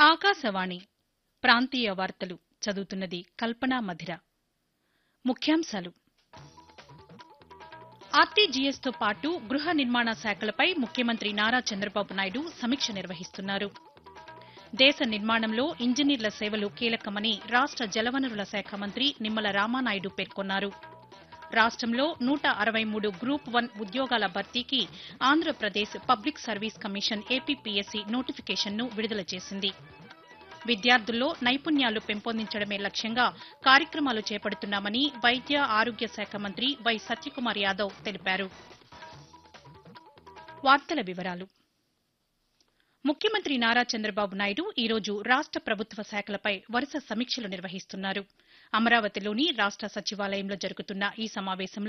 ఆకాశవాణి ప్రాంతీయ వార్తలు చదువుతున్నది కల్పనా మధిర ముఖ్యాంశాలు ఆర్టీజీఎస్ తో పాటు గృహ నిర్మాణ శాఖలపై ముఖ్యమంత్రి నారా చంద్రబాబు నాయుడు సమీక్ష నిర్వహిస్తున్నారు దేశ నిర్మాణంలో ఇంజనీర్ల సేవలు కీలకమని రాష్ట జలవనరుల శాఖ మంత్రి నిమ్మల రామానాయుడు పేర్కొన్నారు రాష్టంలో నూట అరవై మూడు గ్రూప్ వన్ ఉద్యోగాల భర్తీకి Andhra Pradesh public service commission APPSC నోటిఫికేషన్ను విడుదల చేసింది విద్యార్థుల్లో నైపుణ్యాలు పెంపొందించడమే లక్ష్యంగా కార్యక్రమాలు చేపడుతున్నామని వైద్య ఆరోగ్య శాఖ మంత్రి వై సత్యకుమార్ యాదవ్ తెలిపారు వార్తల వివరాలు ముఖ్యమంత్రి నారా చంద్రబాబు నాయుడు ఈ రోజు రాష్ట ప్రభుత్వ శాఖలపై వరుస సమీక్షలు నిర్వహిస్తున్నారు అమరావతిలోని రాష్ట సచివాలయంలో జరుగుతున్న ఈ సమావేశంలో